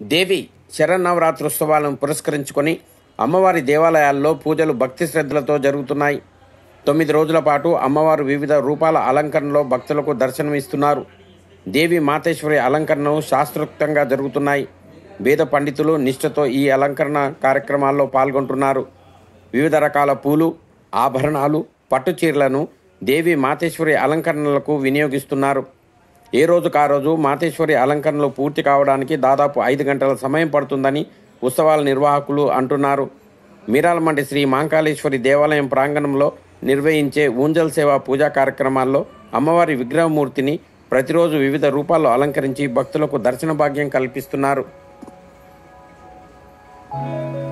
దేవి శరన్నవరాత్రోత్సవాలను పురస్కరించుకొని అమ్మవారి దేవాలయాల్లో పూజలు భక్తి శ్రద్ధలతో జరుగుతున్నాయి తొమ్మిది రోజుల పాటు అమ్మవారు వివిధ రూపాల అలంకరణలో భక్తులకు దర్శనమిస్తున్నారు దేవి మాతేశ్వరి అలంకరణలు శాస్త్రోక్తంగా జరుగుతున్నాయి వేద పండితులు నిష్ఠతో ఈ అలంకరణ కార్యక్రమాల్లో పాల్గొంటున్నారు వివిధ రకాల పూలు ఆభరణాలు పట్టు చీరలను దేవి మాతేశ్వరి అలంకరణలకు వినియోగిస్తున్నారు ఏ రోజుకు ఆ రోజు మాతేశ్వరి అలంకరణలు పూర్తి కావడానికి దాదాపు ఐదు గంటల సమయం పడుతుందని ఉత్సవాల నిర్వాహకులు అంటున్నారు మీరాలమండి శ్రీ మాంకాళేశ్వరి దేవాలయం ప్రాంగణంలో నిర్వహించే ఊంజల్ సేవా పూజా కార్యక్రమాల్లో అమ్మవారి విగ్రహమూర్తిని ప్రతిరోజు వివిధ రూపాల్లో అలంకరించి భక్తులకు దర్శన భాగ్యం కల్పిస్తున్నారు